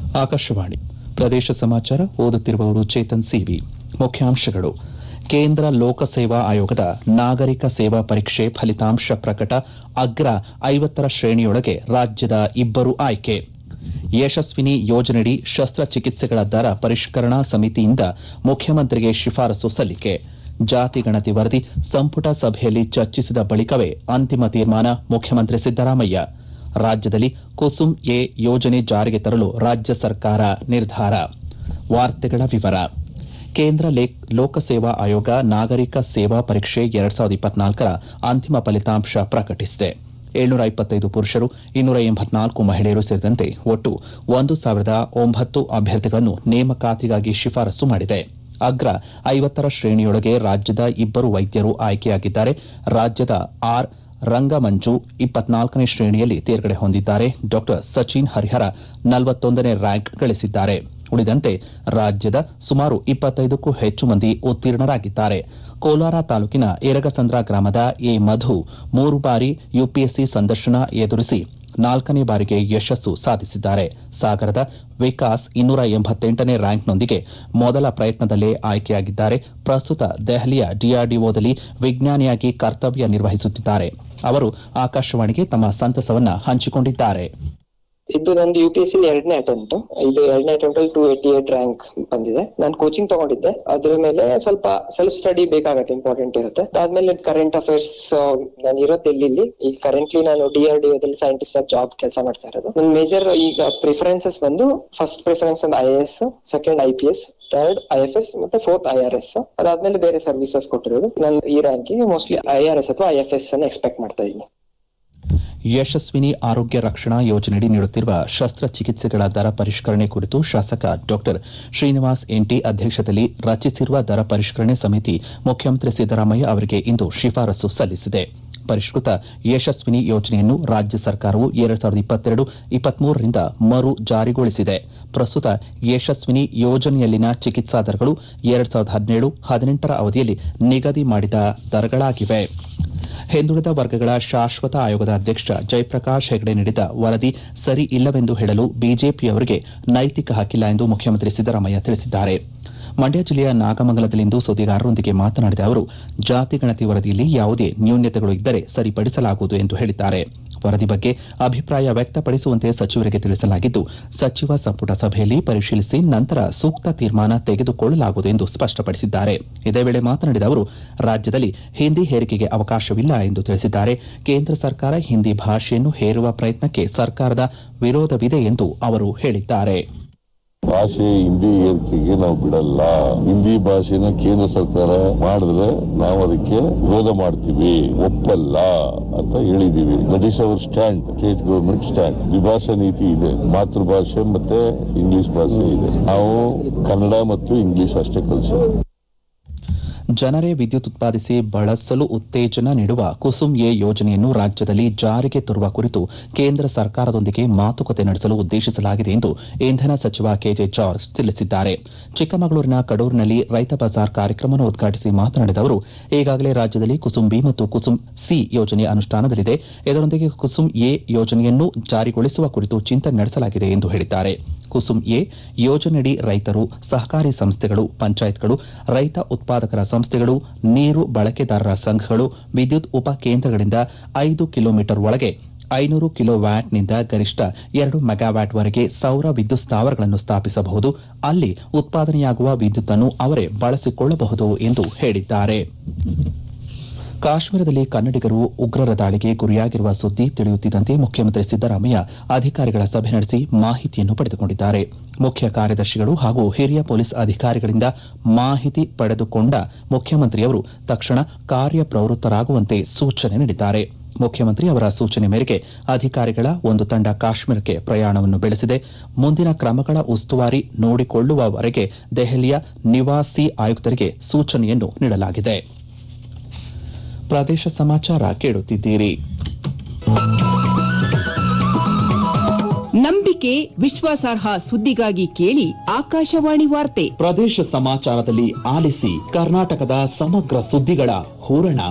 ಆಕಾಶವಾಣಿ ಪ್ರದೇಶ ಸಮಾಚಾರ ಓದುತ್ತಿರುವವರು ಚೇತನ್ ಸಿವಿ ಮುಖ್ಯಾಂಶಗಳು ಕೇಂದ್ರ ಲೋಕಸೇವಾ ಆಯೋಗದ ನಾಗರಿಕ ಸೇವಾ ಪರೀಕ್ಷೆ ಫಲಿತಾಂಶ ಪ್ರಕಟ ಅಗ್ರ ಐವತ್ತರ ಶ್ರೇಣಿಯೊಳಗೆ ರಾಜ್ಯದ ಇಬ್ಬರು ಆಯ್ಕೆ ಯಶಸ್ವಿನಿ ಯೋಜನೆಯಡಿ ಶಸ್ತ್ರಚಿಕಿತ್ಸೆಗಳ ದರ ಪರಿಷ್ಕರಣಾ ಸಮಿತಿಯಿಂದ ಮುಖ್ಯಮಂತ್ರಿಗೆ ಶಿಫಾರಸು ಸಲ್ಲಿಕೆ ಜಾತಿ ಗಣತಿ ವರದಿ ಸಂಪುಟ ಸಭೆಯಲ್ಲಿ ಚರ್ಚಿಸಿದ ಬಳಿಕವೇ ಅಂತಿಮ ತೀರ್ಮಾನ ಮುಖ್ಯಮಂತ್ರಿ ಸಿದ್ದರಾಮಯ್ಯ ರಾಜ್ಯದಲ್ಲಿ ಕುಸುಮ್ ಎ ಯೋಜನೆ ಜಾರಿಗೆ ತರಲು ರಾಜ್ಯ ಸರ್ಕಾರ ನಿರ್ಧಾರ ವಾರ್ತೆಗಳ ವಿವರ ಕೇಂದ್ರ ಲೋಕಸೇವಾ ಆಯೋಗ ನಾಗರಿಕ ಸೇವಾ ಪರೀಕ್ಷೆ ಎರಡ್ ಸಾವಿರದ ಇಪ್ಪತ್ನಾಲ್ಕರ ಅಂತಿಮ ಫಲಿತಾಂಶ ಪ್ರಕಟಿಸಿದೆ ಏಳ್ನೂರ ಇಪ್ಪತ್ತೈದು ಪುರುಷರು ಇನ್ನೂರ ಎಂಬತ್ನಾಲ್ಕು ಮಹಿಳೆಯರು ಸೇರಿದಂತೆ ಒಟ್ಟು ಒಂದು ಸಾವಿರದ ಒಂಬತ್ತು ಅಭ್ಯರ್ಥಿಗಳನ್ನು ನೇಮಕಾತಿಗಾಗಿ ಶಿಫಾರಸು ಮಾಡಿದೆ ಅಗ್ರ ಐವತ್ತರ ಶ್ರೇಣಿಯೊಳಗೆ ರಾಜ್ಯದ ಇಬ್ಬರು ವೈದ್ಯರು ಆಯ್ಕೆಯಾಗಿದ್ದಾರೆ ರಾಜ್ಯದ ಆರ್ ರಂಗಮಂಜು ಇಪ್ಪತ್ನಾಲ್ಕನೇ ಶ್ರೇಣಿಯಲ್ಲಿ ತೇರ್ಗಡೆ ಹೊಂದಿದ್ದಾರೆ ಡಾ ಸಚಿನ್ ಹರಿಹರ ನಲವತ್ತೊಂದನೇ ರ್ಯಾಂಕ್ ಗಳಿಸಿದ್ದಾರೆ ಉಳಿದಂತೆ ರಾಜ್ಯದ ಸುಮಾರು ಇಪ್ಪತ್ತೈದಕ್ಕೂ ಹೆಚ್ಚು ಮಂದಿ ಉತ್ತೀರ್ಣರಾಗಿದ್ದಾರೆ ಕೋಲಾರ ತಾಲೂಕಿನ ಎರಗಸಂದ್ರ ಗ್ರಾಮದ ಎ ಮಧು ಮೂರು ಬಾರಿ ಯುಪಿಎಸ್ಸಿ ಸಂದರ್ಶನ ಎದುರಿಸಿ ನಾಲ್ಕನೇ ಬಾರಿಗೆ ಯಶಸ್ಸು ಸಾಧಿಸಿದ್ದಾರೆ ಸಾಗರದ ವಿಕಾಸ್ ಇನ್ನೂರ ಎಂಬತ್ತೆಂಟನೇ ರ್ಯಾಂಕ್ನೊಂದಿಗೆ ಮೊದಲ ಪ್ರಯತ್ನದಲ್ಲೇ ಆಯ್ಕೆಯಾಗಿದ್ದಾರೆ ಪ್ರಸ್ತುತ ದೆಹಲಿಯ ಡಿಆರ್ಡಿಒದಲ್ಲಿ ವಿಜ್ಞಾನಿಯಾಗಿ ಕರ್ತವ್ಯ ನಿರ್ವಹಿಸುತ್ತಿದ್ದಾರೆ ಅವರು ಆಕಾಶವಾಣಿಗೆ ತಮ್ಮ ಸಂತಸವನ್ನ ಹಂಚಿಕೊಂಡಿದ್ದಾರೆ ಇದು ನಂದು ಯು ಪಿ ಎಸ್ ಸಿ ಎರಡನೇ ಅಟೆಂಪ್ಟ್ ಇದು ಎರಡನೇ ಅಟೆಂಪ್ಟ್ ಅಲ್ಲಿ ಟೂ ಏಟಿ ಏಟ್ ರ್ಯಾಂಕ್ ಬಂದಿದೆ ನಾನು ಕೋಚಿಂಗ್ ತಗೊಂಡಿದ್ದೆ ಅದ್ರ ಮೇಲೆ ಸ್ವಲ್ಪ ಸೆಲ್ಫ್ ಸ್ಟಡಿ ಬೇಕಾಗತ್ತೆ ಇಂಪಾರ್ಟೆಂಟ್ ಇರುತ್ತೆ ಅದಾದ್ಮೇಲೆ ಕರೆಂಟ್ ಅಫೇರ್ಸ್ ನಾನು ಇರೋದು ಎಲ್ಲಿ ಈಗ ಕರೆಂಟ್ಲಿ ನಾನು ಡಿ ಆರ್ ಡಿ ದಲ್ಲಿ ಸೈಂಟಿಸ್ಟ್ ಆಫ್ ಜಾಬ್ ಕೆಲಸ ಮಾಡ್ತಾ ಇರೋದು ನನ್ನ ಮೇಜರ್ ಈಗ ಪ್ರಿಫರೆನ್ಸಸ್ ಬಂದು ಫಸ್ಟ್ ಪ್ರಿಫರೆನ್ಸ್ ಒಂದು I A S second I P S third I F S ಮತ್ತೆ ಫೋರ್ತ್ ಐ ಆರ್ ಎಸ್ ಅದಾದ್ಮೇಲೆ ಬೇರೆ ಸರ್ವಿಸಸ್ ಕೊಟ್ಟಿರೋದು ನಾನು ಈ ರ್ಯಾಂಕಿಗೆ ಮೋಸ್ಟ್ಲಿ ಐ ಆರ್ ಎಸ್ ಅಥವಾ ಐ ಎಫ್ ಎಸ್ ಅನ್ನು ಎಕ್ಸ್ಪೆಕ್ಟ್ ಮಾಡ್ತಾ ಇದ್ದೀನಿ ಯಶಸ್ವಿನಿ ಆರೋಗ್ಯ ರಕ್ಷಣಾ ಯೋಜನೆಯಡಿ ನೀಡುತ್ತಿರುವ ಶಸ್ತ್ರಚಿಕಿತ್ಸೆಗಳ ದರ ಪರಿಷ್ಕರಣೆ ಕುರಿತು ಶಾಸಕ ಡಾ ಶ್ರೀನಿವಾಸ್ ಎನ್ಟಿ ಅಧ್ಯಕ್ಷತೆಯಲ್ಲಿ ರಚಿಸಿರುವ ದರ ಪರಿಷ್ಕರಣೆ ಸಮಿತಿ ಮುಖ್ಯಮಂತ್ರಿ ಸಿದ್ದರಾಮಯ್ಯ ಅವರಿಗೆ ಇಂದು ಶಿಫಾರಸು ಸಲ್ಲಿಸಿದೆ ಪರಿಷ್ಕೃತ ಯಶಸ್ವಿನಿ ಯೋಜನೆಯನ್ನು ರಾಜ್ಯ ಸರ್ಕಾರವು ಎರಡ್ ಸಾವಿರದ ಇಪ್ಪತ್ತೆರಡು ಇಪ್ಪತ್ಮೂರರಿಂದ ಮರು ಜಾರಿಗೊಳಿಸಿದೆ ಪ್ರಸ್ತುತ ಯಶಸ್ವಿನಿ ಯೋಜನೆಯಲ್ಲಿನ ಚಿಕಿತ್ಸಾ ದರಗಳು ಎರಡ್ ಸಾವಿರದ ಹದಿನೇಳು ಹದಿನೆಂಟರ ಅವಧಿಯಲ್ಲಿ ನಿಗದಿ ಮಾಡಿದ ದರಗಳಾಗಿವೆ ಹಿಂದುಳಿದ ವರ್ಗಗಳ ಶಾಶ್ವತ ಆಯೋಗದ ಅಧ್ಯಕ್ಷ ಜಯಪ್ರಕಾಶ್ ಹೆಗಡೆ ನೀಡಿದ ವರದಿ ಸರಿ ಇಲ್ಲವೆಂದು ಹೇಳಲು ಬಿಜೆಪಿಯವರಿಗೆ ನೈತಿಕ ಹಕ್ಕಿಲ್ಲ ಎಂದು ಮುಖ್ಯಮಂತ್ರಿ ಸಿದ್ದರಾಮಯ್ಯ ತಿಳಿಸಿದ್ದಾರೆ ಮಂಡ್ಯ ಜಿಲ್ಲೆಯ ನಾಗಮಂಗಲದಲ್ಲಿಂದು ಸುದ್ದಿಗಾರರೊಂದಿಗೆ ಮಾತನಾಡಿದ ಅವರು ಜಾತಿ ಗಣತಿ ವರದಿಯಲ್ಲಿ ಯಾವುದೇ ನ್ಯೂನ್ಯತೆಗಳು ಇದ್ದರೆ ಸರಿಪಡಿಸಲಾಗುವುದು ಎಂದು ಹೇಳಿದ್ದಾರೆ ವರದಿ ಬಗ್ಗೆ ಅಭಿಪ್ರಾಯ ವ್ಯಕ್ತಪಡಿಸುವಂತೆ ಸಚಿವರಿಗೆ ತಿಳಿಸಲಾಗಿದ್ದು ಸಚಿವ ಸಂಪುಟ ಸಭೆಯಲ್ಲಿ ಪರಿಶೀಲಿಸಿ ನಂತರ ಸೂಕ್ತ ತೀರ್ಮಾನ ತೆಗೆದುಕೊಳ್ಳಲಾಗುವುದು ಎಂದು ಸ್ಪಷ್ಟಪಡಿಸಿದ್ದಾರೆ ಇದೇ ವೇಳೆ ಮಾತನಾಡಿದ ಅವರು ರಾಜ್ಯದಲ್ಲಿ ಹಿಂದಿ ಹೇರಿಕೆಗೆ ಅವಕಾಶವಿಲ್ಲ ಎಂದು ತಿಳಿಸಿದ್ದಾರೆ ಕೇಂದ್ರ ಸರ್ಕಾರ ಹಿಂದಿ ಭಾಷೆಯನ್ನು ಹೇರುವ ಪ್ರಯತ್ನಕ್ಕೆ ಸರ್ಕಾರದ ವಿರೋಧವಿದೆ ಎಂದು ಅವರು ಹೇಳಿದ್ದಾರೆ ಭಾಷೆ ಹಿಂದಿ ಏರಿಕೆಗೆ ನಾವು ಬಿಡಲ್ಲ ಹಿಂದಿ ಭಾಷೆನ ಕೇಂದ್ರ ಸರ್ಕಾರ ಮಾಡಿದ್ರೆ ನಾವು ಅದಕ್ಕೆ ವಿರೋಧ ಮಾಡ್ತೀವಿ ಒಪ್ಪಲ್ಲ ಅಂತ ಹೇಳಿದೀವಿ that is our stand state government stand ದ್ವಿಭಾಷಾ ನೀತಿ ಇದೆ ಮಾತೃಭಾಷೆ ಮತ್ತೆ ಇಂಗ್ಲಿಷ್ ಭಾಷೆ ಇದೆ ನಾವು ಕನ್ನಡ ಮತ್ತು ಇಂಗ್ಲಿಷ್ ಅಷ್ಟೇ ಕಲಿಸೋದು ಜನರೇ ವಿದ್ಯುತ್ ಉತ್ಪಾದಿಸಿ ಬಳಸಲು ಉತ್ತೇಜನ ನೀಡುವ ಕುಸುಮ್ ಎ ಯೋಜನೆಯನ್ನು ರಾಜ್ಯದಲ್ಲಿ ಜಾರಿಗೆ ತರುವ ಕುರಿತು ಕೇಂದ್ರ ಸರ್ಕಾರದೊಂದಿಗೆ ಮಾತುಕತೆ ನಡೆಸಲು ಉದ್ದೇಶಿಸಲಾಗಿದೆ ಎಂದು ಇಂಧನ ಸಚಿವ ಕೆಜೆ ಜಾರ್ಜ್ ತಿಳಿಸಿದ್ದಾರೆ ಚಿಕ್ಕಮಗಳೂರಿನ ಕಡೂರಿನಲ್ಲಿ ರೈತ ಬಜಾರ್ ಕಾರ್ಯಕ್ರಮವನ್ನು ಉದ್ಘಾಟಿಸಿ ಮಾತನಾಡಿದ ಅವರು ಈಗಾಗಲೇ ರಾಜ್ಯದಲ್ಲಿ ಕುಸುಮ್ ಬಿ ಮತ್ತು ಕುಸುಮ್ ಸಿ ಯೋಜನೆ ಅನುಷ್ಠಾನದಲ್ಲಿದೆ ಇದರೊಂದಿಗೆ ಕುಸುಮ್ ಎ ಯೋಜನೆಯನ್ನು ಜಾರಿಗೊಳಿಸುವ ಕುರಿತು ಚಿಂತನೆ ನಡೆಸಲಾಗಿದೆ ಎಂದು ಹೇಳಿದ್ದಾರೆ ಕುಸುಮ್ ಎ ಯೋಜನೆಯಡಿ ರೈತರು ಸಹಕಾರಿ ಸಂಸ್ಥೆಗಳು ಪಂಚಾಯತ್ಗಳು ರೈತ ಉತ್ಪಾದಕರ ಸಂಸ್ಥೆಗಳು ನೀರು ಬಳಕೆದಾರರ ಸಂಘಗಳು ವಿದ್ಯುತ್ ಉಪ ಕೇಂದ್ರಗಳಿಂದ ಐದು ಕಿಲೋಮೀಟರ್ ಒಳಗೆ ಐನೂರು ಕಿಲೋ ವ್ಯಾಟ್ನಿಂದ ಗರಿಷ್ಠ ಎರಡು ಮೆಗಾವ್ಯಾಟ್ವರೆಗೆ ಸೌರ ವಿದ್ಯುತ್ ಸ್ಥಾವರಗಳನ್ನು ಸ್ಥಾಪಿಸಬಹುದು ಅಲ್ಲಿ ಉತ್ಪಾದನೆಯಾಗುವ ವಿದ್ಯುತ್ತನ್ನು ಅವರೇ ಬಳಸಿಕೊಳ್ಳಬಹುದು ಎಂದು ಹೇಳಿದ್ದಾರೆ ಕಾಶ್ಮೀರದಲ್ಲಿ ಕನ್ನಡಿಗರು ಉಗ್ರರ ದಾಳಿಗೆ ಗುರಿಯಾಗಿರುವ ಸುದ್ದಿ ತಿಳಿಯುತ್ತಿದ್ದಂತೆ ಮುಖ್ಯಮಂತ್ರಿ ಸಿದ್ದರಾಮಯ್ಯ ಅಧಿಕಾರಿಗಳ ಸಭೆ ನಡೆಸಿ ಮಾಹಿತಿಯನ್ನು ಪಡೆದುಕೊಂಡಿದ್ದಾರೆ ಮುಖ್ಯ ಕಾರ್ಯದರ್ಶಿಗಳು ಹಾಗೂ ಹಿರಿಯ ಪೊಲೀಸ್ ಅಧಿಕಾರಿಗಳಿಂದ ಮಾಹಿತಿ ಪಡೆದುಕೊಂಡ ಮುಖ್ಯಮಂತ್ರಿಯವರು ತಕ್ಷಣ ಕಾರ್ಯಪ್ರವೃತ್ತರಾಗುವಂತೆ ಸೂಚನೆ ನೀಡಿದ್ದಾರೆ ಮುಖ್ಯಮಂತ್ರಿ ಅವರ ಸೂಚನೆ ಮೇರೆಗೆ ಅಧಿಕಾರಿಗಳ ಒಂದು ತಂಡ ಕಾಶ್ಮೀರಕ್ಕೆ ಪ್ರಯಾಣವನ್ನು ಬೆಳೆಸಿದೆ ಮುಂದಿನ ಕ್ರಮಗಳ ಉಸ್ತುವಾರಿ ನೋಡಿಕೊಳ್ಳುವವರೆಗೆ ದೆಹಲಿಯ ನಿವಾಸಿ ಆಯುಕ್ತರಿಗೆ ಸೂಚನೆಯನ್ನು ನೀಡಲಾಗಿದೆ ಪ್ರದೇಶ ಸಮಾಚಾರ ಕೇಳುತ್ತಿದ್ದೀರಿ ನಂಬಿಕೆ ವಿಶ್ವಾಸಾರ್ಹ ಸುದ್ದಿಗಾಗಿ ಕೇಳಿ ಆಕಾಶವಾಣಿ ವಾರ್ತೆ ಪ್ರದೇಶ ಸಮಾಚಾರದಲ್ಲಿ ಆಲಿಸಿ ಕರ್ನಾಟಕದ ಸಮಗ್ರ ಸುದ್ದಿಗಳ ಹೂರಣ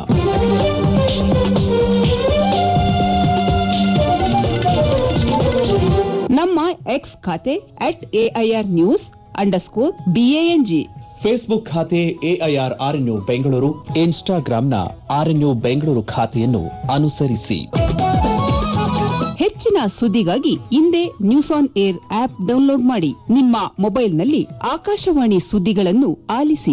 ನಮ್ಮ ನಮ್ಮ ಎಕ್ಸ್ ಖಾತೆ at A I R news underscore B A N G Facebook ಖಾತೆ ಎಐಆರ್ ಆರ್ಎನ್ಯು ಬೆಂಗಳೂರು ಇನ್ಸ್ಟಾಗ್ರಾಂನ ಆರ್ಎನ್ಯು ಬೆಂಗಳೂರು ಖಾತೆಯನ್ನು ಅನುಸರಿಸಿ ಹೆಚ್ಚಿನ ಸುದ್ದಿಗಾಗಿ ಹಿಂದೆ news on air app download ಮಾಡಿ ನಿಮ್ಮ ಮೊಬೈಲ್ನಲ್ಲಿ ಆಕಾಶವಾಣಿ ಸುದ್ದಿಗಳನ್ನು ಆಲಿಸಿ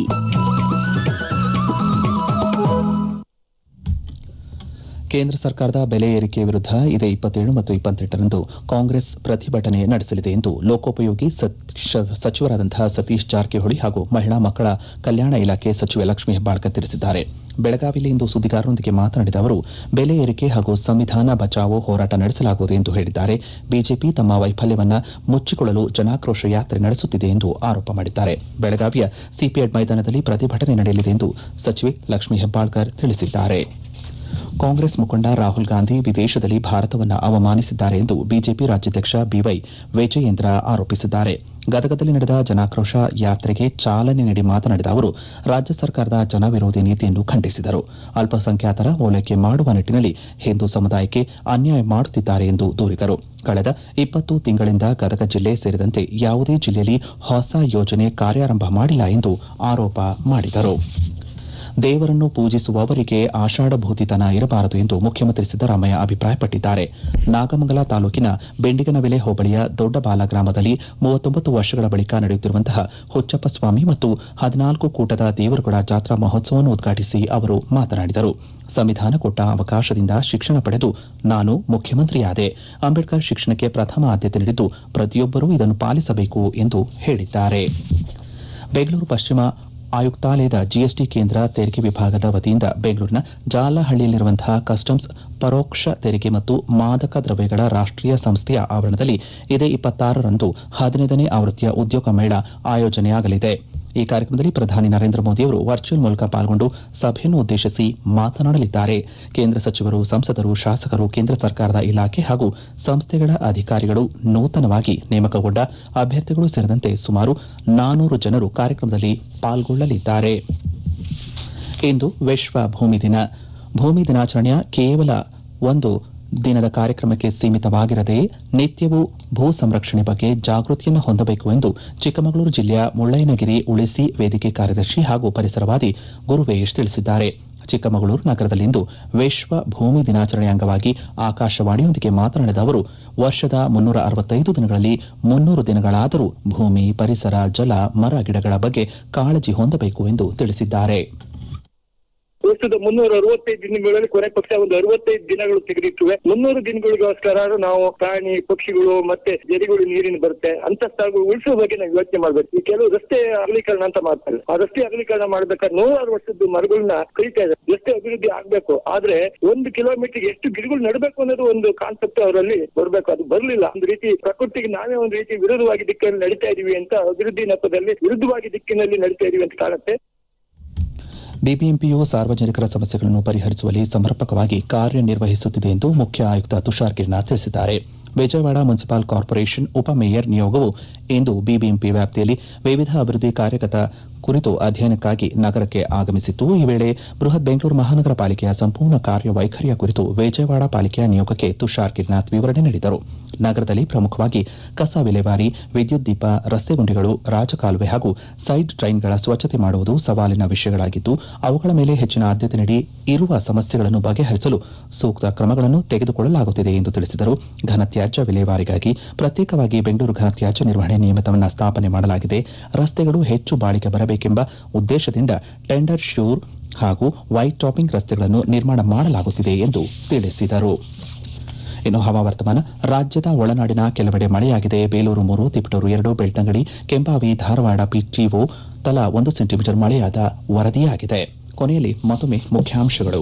ಕೇಂದ್ರ ಸರ್ಕಾರದ ಬೆಲೆ ಏರಿಕೆ ವಿರುದ್ಧ ಇದೇ ಇಪ್ಪತ್ತೇಳು ಮತ್ತು ಇಪ್ಪತ್ತೆಂಟರಂದು ಕಾಂಗ್ರೆಸ್ ಪ್ರತಿಭಟನೆ ನಡೆಸಲಿದೆ ಎಂದು ಲೋಕೋಪಯೋಗಿ ಸಚಿವರಾದಂತಹ ಸತೀಶ್ ಜಾರಕಿಹೊಳಿ ಹಾಗೂ ಮಹಿಳಾ ಮಕ್ಕಳ ಕಲ್ಯಾಣ ಇಲಾಖೆ ಸಚಿವೆ ಲಕ್ಷ್ಮೀ ಹೆಬ್ಬಾಳ್ಕರ್ ತಿಳಿಸಿದ್ದಾರೆ ಬೆಳಗಾವಿಯಲ್ಲಿ ಇಂದು ಸುದ್ದಿಗಾರರೊಂದಿಗೆ ಮಾತನಾಡಿದ ಅವರು ಬೆಲೆ ಏರಿಕೆ ಹಾಗೂ ಸಂವಿಧಾನ ಬಚಾವೋ ಹೋರಾಟ ನಡೆಸಲಾಗುವುದು ಎಂದು ಹೇಳಿದ್ದಾರೆ ಬಿಜೆಪಿ ತಮ್ಮ ವೈಫಲ್ಯವನ್ನ ಮುಚ್ಚಿಕೊಳ್ಳಲು ಜನಾಕ್ರೋಶ ಯಾತ್ರೆ ನಡೆಸುತ್ತಿದೆ ಎಂದು ಆರೋಪ ಮಾಡಿದ್ದಾರೆ ಬೆಳಗಾವಿಯ ಸಿಪಿಎಡ್ ಮೈದಾನದಲ್ಲಿ ಪ್ರತಿಭಟನೆ ನಡೆಯಲಿದೆ ಎಂದು ಸಚಿವೆ ಲಕ್ಷ್ಮೀ ಹೆಬ್ಬಾಳ್ಕರ್ ತಿಳಿಸಿದ್ದಾರೆ ಕಾಂಗ್ರೆಸ್ ಮುಖಂಡ ರಾಹುಲ್ ಗಾಂಧಿ ವಿದೇಶದಲ್ಲಿ ಭಾರತವನ್ನು ಅವಮಾನಿಸಿದ್ದಾರೆ ಎಂದು ಬಿಜೆಪಿ ರಾಜ್ಯಾಧ್ಯಕ್ಷ ಬಿವೈ ವಿಜಯೇಂದ್ರ ಆರೋಪಿಸಿದ್ದಾರೆ ಗದಗದಲ್ಲಿ ನಡೆದ ಜನಾಕ್ರೋಶ ಯಾತ್ರೆಗೆ ಚಾಲನೆ ನೀಡಿ ಮಾತನಾಡಿದ ಅವರು ರಾಜ್ಯ ಸರ್ಕಾರದ ಜನವಿರೋಧಿ ನೀತಿಯನ್ನು ಖಂಡಿಸಿದರು ಅಲ್ಪಸಂಖ್ಯಾತರ ಓಲೈಕೆ ಮಾಡುವ ನಿಟ್ಟಿನಲ್ಲಿ ಹಿಂದೂ ಸಮುದಾಯಕ್ಕೆ ಅನ್ಯಾಯ ಮಾಡುತ್ತಿದ್ದಾರೆ ಎಂದು ದೂರಿದರು ಕಳೆದ ಇಪ್ಪತ್ತು ತಿಂಗಳಿಂದ ಗದಗ ಜಿಲ್ಲೆ ಸೇರಿದಂತೆ ಯಾವುದೇ ಜಿಲ್ಲೆಯಲ್ಲಿ ಹೊಸ ಯೋಜನೆ ಕಾರ್ಯಾರಂಭ ಮಾಡಿಲ್ಲ ಎಂದು ಆರೋಪ ಮಾಡಿದರು ದೇವರನ್ನು ಪೂಜಿಸುವವರಿಗೆ ಆಷಾಢಭೂತಿತನ ಇರಬಾರದು ಎಂದು ಮುಖ್ಯಮಂತ್ರಿ ಸಿದ್ದರಾಮಯ್ಯ ಅಭಿಪ್ರಾಯಪಟ್ಟಿದ್ದಾರೆ ನಾಗಮಂಗಲ ತಾಲೂಕಿನ ಬೆಂಡಿಗನವೆಲೆ ಹೋಬಳಿಯ ದೊಡ್ಡಬಾಲ ಗ್ರಾಮದಲ್ಲಿ ಮೂವತ್ತೊಂಬತ್ತು ವರ್ಷಗಳ ಬಳಿಕ ನಡೆಯುತ್ತಿರುವಂತಹ ಹುಚ್ಚಪ್ಪ ಸ್ವಾಮಿ ಮತ್ತು ಹದಿನಾಲ್ಕು ಕೂಟದ ದೇವರುಗಳ ಜಾತ್ರಾ ಮಹೋತ್ಸವವನ್ನು ಉದ್ಘಾಟಿಸಿ ಅವರು ಮಾತನಾಡಿದರು ಸಂವಿಧಾನ ಕೊಟ್ಟ ಅವಕಾಶದಿಂದ ಶಿಕ್ಷಣ ಪಡೆದು ನಾನು ಮುಖ್ಯಮಂತ್ರಿಯಾದೆ ಅಂಬೇಡ್ಕರ್ ಶಿಕ್ಷಣಕ್ಕೆ ಪ್ರಥಮ ಆದ್ಯತೆ ನೀಡಿದ್ದು ಪ್ರತಿಯೊಬ್ಬರೂ ಇದನ್ನು ಪಾಲಿಸಬೇಕು ಎಂದು ಹೇಳಿದ್ದಾರೆ ಬೆಂಗಳೂರು ಪಶ್ಚಿಮ ಆಯುಕ್ತಾಲಯದ ಜಿಎಸ್ಟಿ ಕೇಂದ್ರ ತೆರಿಗೆ ವಿಭಾಗದ ವತಿಯಿಂದ ಬೆಂಗಳೂರಿನ ಜಾಲಹಳ್ಳಿಯಲ್ಲಿರುವಂತಹ ಕಸ್ಟಮ್ಸ್ ಪರೋಕ್ಷ ತೆರಿಗೆ ಮತ್ತು ಮಾದಕ ದ್ರವ್ಯಗಳ ರಾಷ್ಟೀಯ ಸಂಸ್ಥೆಯ ಆವರಣದಲ್ಲಿ ಇದೇ ಇಪ್ಪತ್ತಾರರಂದು ಹದಿನೈದನೇ ಆವೃತ್ತಿಯ ಉದ್ಯೋಗ ಮೇಳ ಆಯೋಜನೆಯಾಗಲಿದೆ ಈ ಕಾರ್ಯಕ್ರಮದಲ್ಲಿ ಪ್ರಧಾನಿ ನರೇಂದ್ರ ಮೋದಿ ಅವರು ವರ್ಚುವಲ್ ಮೂಲಕ ಪಾಲ್ಗೊಂಡು ಸಭೆಯನ್ನು ಉದ್ದೇಶಿಸಿ ಮಾತನಾಡಲಿದ್ದಾರೆ ಕೇಂದ್ರ ಸಚಿವರು ಸಂಸದರು ಶಾಸಕರು ಕೇಂದ್ರ ಸರ್ಕಾರದ ಇಲಾಖೆ ಹಾಗೂ ಸಂಸ್ಥೆಗಳ ಅಧಿಕಾರಿಗಳು ನೂತನವಾಗಿ ನೇಮಕಗೊಂಡ ಅಭ್ಯರ್ಥಿಗಳು ಸೇರಿದಂತೆ ಸುಮಾರು ನಾನೂರು ಜನರು ಕಾರ್ಯಕ್ರಮದಲ್ಲಿ ಪಾಲ್ಗೊಳ್ಳಲಿದ್ದಾರೆ ಇಂದು ವಿಶ್ವ ಭೂಮಿ ದಿನ ಭೂಮಿ ದಿನಾಚರಣೆಯ ಕೇವಲ ಒಂದು ದಿನದ ಕಾರ್ಯಕ್ರಮಕ್ಕೆ ಸೀಮಿತವಾಗಿರದೆ ನಿತ್ಯವೂ ಭೂ ಸಂರಕ್ಷಣೆ ಬಗ್ಗೆ ಜಾಗೃತಿಯನ್ನು ಹೊಂದಬೇಕು ಎಂದು ಚಿಕ್ಕಮಗಳೂರು ಜಿಲ್ಲೆಯ ಮುಳ್ಳಯ್ಯನಗಿರಿ ಉಳಿಸಿ ವೇದಿಕೆ ಕಾರ್ಯದರ್ಶಿ ಹಾಗೂ ಪರಿಸರವಾದಿ ಗುರುವೇಶ್ ತಿಳಿಸಿದ್ದಾರೆ ಚಿಕ್ಕಮಗಳೂರು ನಗರದಲ್ಲಿಂದು ವಿಶ್ವ ಭೂಮಿ ದಿನಾಚರಣೆ ಅಂಗವಾಗಿ ಆಕಾಶವಾಣಿಯೊಂದಿಗೆ ಮಾತನಾಡಿದ ಅವರು ವರ್ಷದ ಮುನ್ನೂರ ಅರವತ್ತೈದು ದಿನಗಳಲ್ಲಿ ಮುನ್ನೂರು ದಿನಗಳಾದರೂ ಭೂಮಿ ಪರಿಸರ ಜಲ ಮರ ಗಿಡಗಳ ಬಗ್ಗೆ ಕಾಳಜಿ ಹೊಂದಬೇಕು ಎಂದು ತಿಳಿಸಿದ್ದಾರೆ ವರ್ಷದ ಮುನ್ನೂರ ಅರವತ್ತೈದು ದಿನಗಳಲ್ಲಿ ಕೊನೆ ಪಕ್ಷ ಒಂದು ಅರವತ್ತೈದು ದಿನಗಳು ತೆಗೆದಿಟ್ಟುವೆ ಮುನ್ನೂರು ದಿನಗಳಿಗೋಸ್ಕರ ನಾವು ಪ್ರಾಣಿ ಪಕ್ಷಿಗಳು ಮತ್ತೆ ಜರಿಗಳು ನೀರಿನ ಬರುತ್ತೆ ಅಂತ ಸ್ಥಳಗಳು ಉಳಿಸೋ ಬಗ್ಗೆ ನಾವು ಯೋಚನೆ ಮಾಡ್ಬೇಕು ಈ ಕೆಲವು ರಸ್ತೆ ಅಗಲೀಕರಣ ಅಂತ ಮಾಡ್ತಾರೆ ಆ ರಸ್ತೆ ಅಗಲೀಕರಣ ಮಾಡ್ಬೇಕಾದ್ರೆ ನೂರಾರು ವರ್ಷದ ಮರಗಳನ್ನ ಕಡಿತಾ ಇದೆ ರಸ್ತೆ ಅಭಿವೃದ್ಧಿ ಆಗ್ಬೇಕು ಆದ್ರೆ ಒಂದು ಕಿಲೋಮೀಟರ್ ಎಷ್ಟು ಗಿಡಗಳು ನಡಬೇಕು ಅನ್ನೋದು ಒಂದು ಕಾನ್ಸೆಪ್ಟ್ ಅವರಲ್ಲಿ ಬರ್ಬೇಕು ಅದು ಬರ್ಲಿಲ್ಲ ಒಂದು ರೀತಿ ಪ್ರಕೃತಿಗೆ ನಾವೇ ಒಂದು ರೀತಿ ವಿರುದ್ಧವಾಗಿ ದಿಕ್ಕಿನಲ್ಲಿ ನಡೀತಾ ಇದೀವಿ ಅಂತ ಅಭಿವೃದ್ಧಿ ನೆಪದಲ್ಲಿ ವಿರುದ್ಧವಾಗಿ ದಿಕ್ಕಿನಲ್ಲಿ ನಡೀತಾ ಇದೀವಿ ಅಂತ ಕಾಣುತ್ತೆ ಬಿಬಿಎಂಪಿಯು ಸಾರ್ವಜನಿಕರ ಸಮಸ್ಯೆಗಳನ್ನು ಪರಿಹರಿಸುವಲ್ಲಿ ಸಮರ್ಪಕವಾಗಿ ಕಾರ್ಯನಿರ್ವಹಿಸುತ್ತಿದೆ ಎಂದು ಮುಖ್ಯ ಆಯುಕ್ತ ತುಷಾರ್ ಗಿರ್ನಾಥ್ ತಿಳಿಸಿದ್ದಾರೆ ವಿಜಯವಾಡ ಮುನ್ಸಿಪಲ್ ಕಾರ್ಪೊರೇಷನ್ ಉಪಮೇಯರ್ ನಿಯೋಗವು ಇಂದು ಬಿಬಿಎಂಪಿ ವ್ಯಾಪ್ತಿಯಲ್ಲಿ ವಿವಿಧ ಅಭಿವೃದ್ಧಿ ಕಾರ್ಯಗತ ಕುರಿತು ಅಧ್ಯಯನಕ್ಕಾಗಿ ನಗರಕ್ಕೆ ಆಗಮಿಸಿತ್ತು ಈ ವೇಳೆ ಬೃಹತ್ ಬೆಂಗಳೂರು ಮಹಾನಗರ ಪಾಲಿಕೆಯ ಸಂಪೂರ್ಣ ಕಾರ್ಯವೈಖರಿಯ ಕುರಿತು ವಿಜಯವಾಡ ಪಾಲಿಕೆಯ ನಿಯೋಗಕ್ಕೆ ತುಷಾರ್ ಗಿರ್ನಾಥ್ ವಿವರಣೆ ನೀಡಿದರು ನಗರದಲ್ಲಿ ಪ್ರಮುಖವಾಗಿ ಕಸ ವಿಲೇವಾರಿ ವಿದ್ಯುತ್ ದೀಪ ರಸ್ತೆ ಗುಂಡಿಗಳು ರಾಜಕಾಲುವೆ ಹಾಗೂ ಸೈಡ್ ಟ್ರೈನ್ಗಳ ಸ್ವಚ್ಛತೆ ಮಾಡುವುದು ಸವಾಲಿನ ವಿಷಯಗಳಾಗಿದ್ದು ಅವುಗಳ ಮೇಲೆ ಹೆಚ್ಚಿನ ಆದ್ಯತೆ ನೀಡಿ ಇರುವ ಸಮಸ್ಯೆಗಳನ್ನು ಬಗೆಹರಿಸಲು ಸೂಕ್ತ ಕ್ರಮಗಳನ್ನು ತೆಗೆದುಕೊಳ್ಳಲಾಗುತ್ತಿದೆ ಎಂದು ತಿಳಿಸಿದರು ಘನತ್ಯಾಜ್ಯ ವಿಲೇವಾರಿಗಾಗಿ ಪ್ರತ್ಯೇಕವಾಗಿ ಬೆಂಗಳೂರು ಘನತ್ಯಾಜ್ಯ ನಿರ್ವಹಣೆ ನಿಯಮಿತವನ್ನು ಸ್ಥಾಪನೆ ಮಾಡಲಾಗಿದೆ ರಸ್ತೆಗಳು ಹೆಚ್ಚು ಬಾಳಿಕೆ ಬರಬೇಕೆಂಬ ಉದ್ದೇಶದಿಂದ ಟೆಂಡರ್ ಶ್ಯೂರ್ ಹಾಗೂ ವೈಟ್ ಟಾಪಿಂಗ್ ರಸ್ತೆಗಳನ್ನು ನಿರ್ಮಾಣ ಮಾಡಲಾಗುತ್ತಿದೆ ಎಂದು ತಿಳಿಸಿದರು ಇನ್ನು ಹವಾವರ್ತಮಾನ ರಾಜ್ಯದ ಒಳನಾಡಿನ ಕೆಲವೆಡೆ ಮಳೆಯಾಗಿದೆ ಬೇಲೂರು ಮೂರು ತಿಪಟೂರು ಎರಡು ಬೆಳ್ತಂಗಡಿ ಕೆಂಪಾವಿ ಧಾರವಾಡ ಪಿಟಿಒ ತಲಾ ಒಂದು ಸೆಂಟಿಮೀಟರ್ ಮಳೆಯಾದ ವರದಿಯಾಗಿದೆ ಕೊನೆಯಲ್ಲಿ ಮತ್ತೊಮ್ಮೆ ಮುಖ್ಯಾಂಶಗಳು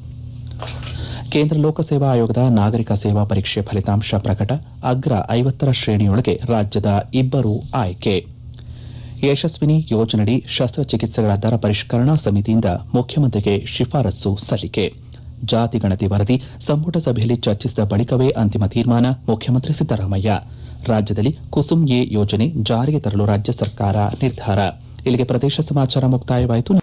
ಕೇಂದ್ರ ಲೋಕಸೇವಾ ಆಯೋಗದ ನಾಗರಿಕ ಸೇವಾ ಪರೀಕ್ಷೆ ಫಲಿತಾಂಶ ಪ್ರಕಟ ಅಗ್ರ ಐವತ್ತರ ಶ್ರೇಣಿಯೊಳಗೆ ರಾಜ್ಯದ ಇಬ್ಬರು ಆಯ್ಕೆ ಯಶಸ್ವಿನಿ ಯೋಜನೆಯಡಿ ಶಸ್ತ್ರಚಿಕಿತ್ಸೆಗಳ ದರ ಪರಿಷ್ಕರಣಾ ಸಮಿತಿಯಿಂದ ಮುಖ್ಯಮಂತ್ರಿಗೆ ಶಿಫಾರಸ್ಸು ಸಲ್ಲಿಕೆ ಜಾತಿ ಗಣತಿ ವರದಿ ಸಂಪುಟ ಸಭೆಯಲ್ಲಿ ಚರ್ಚಿಸಿದ ಬಳಿಕವೇ ಅಂತಿಮ ತೀರ್ಮಾನ ಮುಖ್ಯಮಂತ್ರಿ ಸಿದ್ದರಾಮಯ್ಯ ರಾಜ್ಯದಲ್ಲಿ ಕುಸುಮ್ ಎ ಯೋಜನೆ ಜಾರಿಗೆ ತರಲು ರಾಜ್ಯ ಸರ್ಕಾರ ನಿರ್ಧಾರ ಇಲ್ಲಿಗೆ ಪ್ರದೇಶ ಸಮಾಚಾರ ಮುಕ್ತಾಯವಾಯಿತು